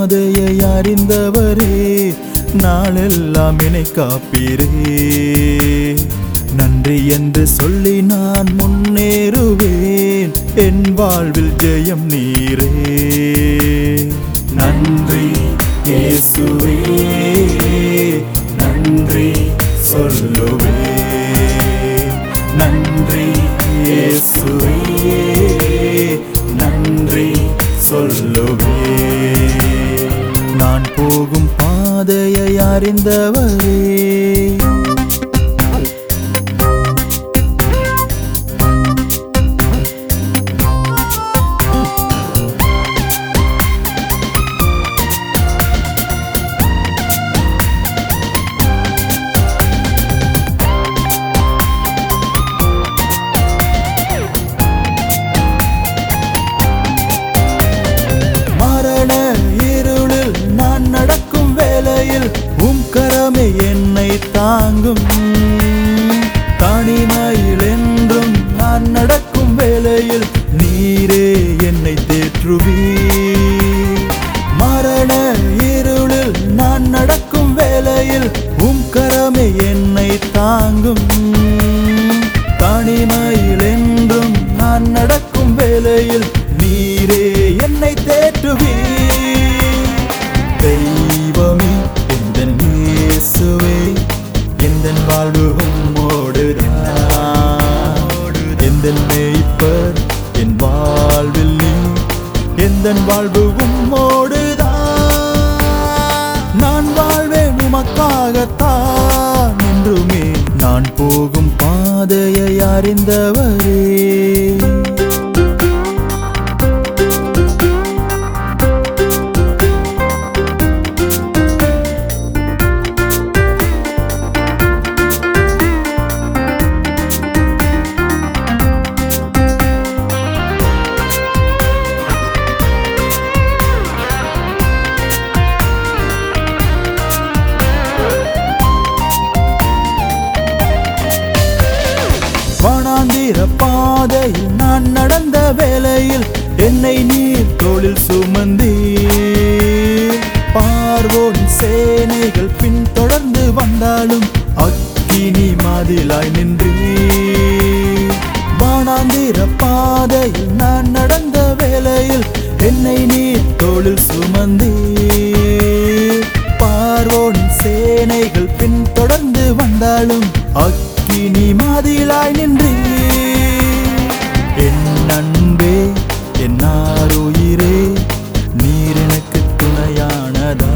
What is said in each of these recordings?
பாதையை அறிந்தவரே நாளெல்லாம் என்னை காப்பீரே நன்றி என்று சொல்லி நான் முன்னேறுவேன் என் வாழ்வில் ஜெயம் நீரே நன்றி இயேசுவே நன்றி சொல்லுவே நன்றி இயேசுவே நன்றி சொல்லுவே நான் போகும் பாதையை அறிந்தவரே மரண இருளில் நான் நடக்கும் வேளையில் உம் கரமே என்னை தாங்கும் தனிமையில் என்றும் நான் நடக்கும் வேளையில் நீரே என்னை தேற்றுவீ மரண இருளில் நான் நடக்கும் வேளையில் உம் கரமே என்னை தாங்கும் தனிமையில் என்றும் நான் நடக்கும் வேளையில் நீரே என்னை தேற்றுவீ தெய்வமே எந்த இயேசுவே எந்த வாழ்வு உம்மோடுதான் எந்த மேய்ப்பர் என் வாழ்வில் நீ எந்த வாழ்வு உம்மோடுதான் நான் வாழ்வேன் உமக்காகத்தான் என்றுமே நான் போகும் பாதையை அறிந்தவரே வனாந்திர பாதையில் நான் நடந்த வேளையில் என்னை நீர் தோளில் சுமந்தி பார்வோன் சேனைகள் பின்தொடர்ந்து வந்தாலும் அக்கினி மாதிலாய் நின்றீ வானாந்திர பாதையில் நான் நடந்த வேளையில் என்னை நீர் தோளில் சுமந்தி பார்வோன் சேனைகள் பின்தொடர்ந்து வந்தாலும் அக்கினி மாதிலாய் நின்றீ என் அன்பே என் ஆருயிரே நீர் எனக்கு துணையானதா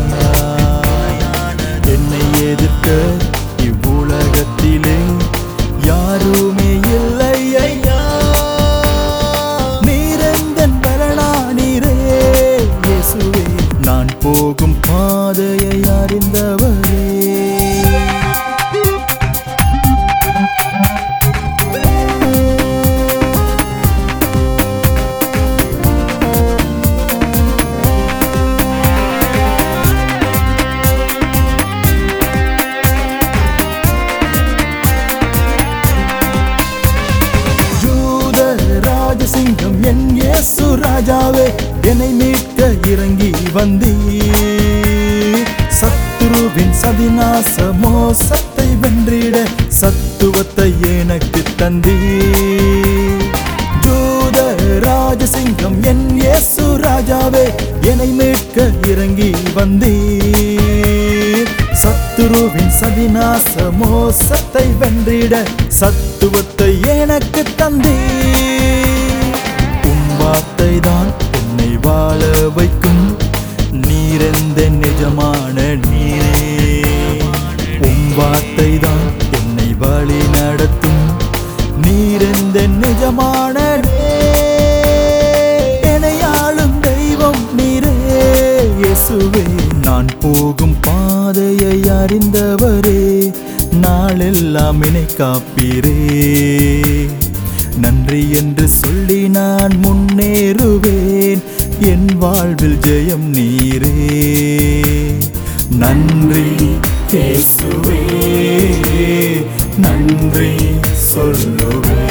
என்னை எதிர்க்க இவ்வுலகத்திலே யாருமே இல்லை ஐயா நீரெந்தன் பலனா நீரே இயேசுவே நான் போகும் பாதையை அறிந்தவரே யூத ராஜசிங்கம் என் இயேசு ராஜாவே என்னை மீட்க இறங்கி வந்தீ சத்துருவின் சதிநாச மோசத்தை வென்றிட சத்துவத்தை எனக்கு தந்தீ யூத ராஜசிங்கம் என் இயேசு ராஜாவே என்னை மீட்க இறங்கி வந்தீ சத்துருவின் சதிநாச மோசத்தை வென்றிட சத்துவத்தை எனக்கு தந்தீ உன் வார்த்தை தான் என்னை வாழ வைக்கும் நீரெந்த நிஜமான நீரே உன் வார்த்தை தான் என்னை வழி நடத்தும் நீரெந்த நிஜமான எனையாளும் தெய்வம் நீரே இயேசுவே நான் போகும் பாதையை அறிந்தவரே நாளெல்லாம் என்னை காப்பீரே நன்றி என்று சொல்லி நான் முன்னேறுவேன் என் வாழ்வில் ஜெயம் நீரே நன்றி இயேசுவே நன்றி சொல்லுவே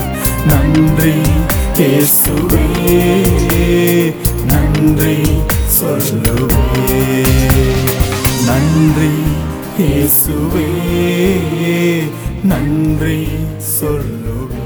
நன்றி இயேசுவே நன்றி சொல்லுவே நன்றி இயேசுவே நன்றி சொல்லுவே